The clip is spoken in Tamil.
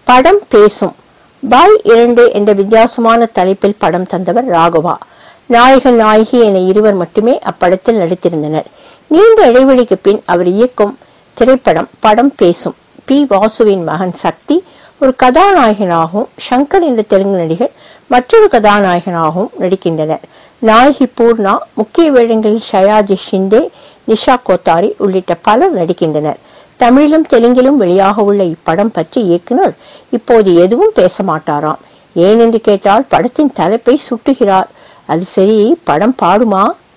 படம் பேசும் பாய் இரண்டு என்ற வித்தியாசமான தலைப்பில் படம் தந்தவர் ராகவா நாயகன் நாயகி என இருவர் மட்டுமே அப்படத்தில் நடித்திருந்தனர் நீண்ட இடைவெளிக்கு பின் அவர் இயக்கும் திரைப்படம் படம் பேசும் பி வாசுவின் மகன் சக்தி ஒரு கதாநாயகனாகவும் சங்கர் என்ற தெலுங்கு நடிகர் மற்றொரு கதாநாயகனாகவும் நடிக்கின்றனர் நாயகி பூர்ணா முக்கிய வேடங்களில் ஷயாஜி ஷிண்டே நிஷா கோத்தாரி உள்ளிட்ட பலர் நடிக்கின்றனர் தமிழிலும் தெலுங்கிலும் வெளியாக உள்ள இப்படம் பற்றி இயக்குனர் இப்போது எதுவும் பேச மாட்டாராம் ஏனென்று கேட்டால் படத்தின் தலைப்பை சுட்டுகிறார் அது சரி படம் பாடுமா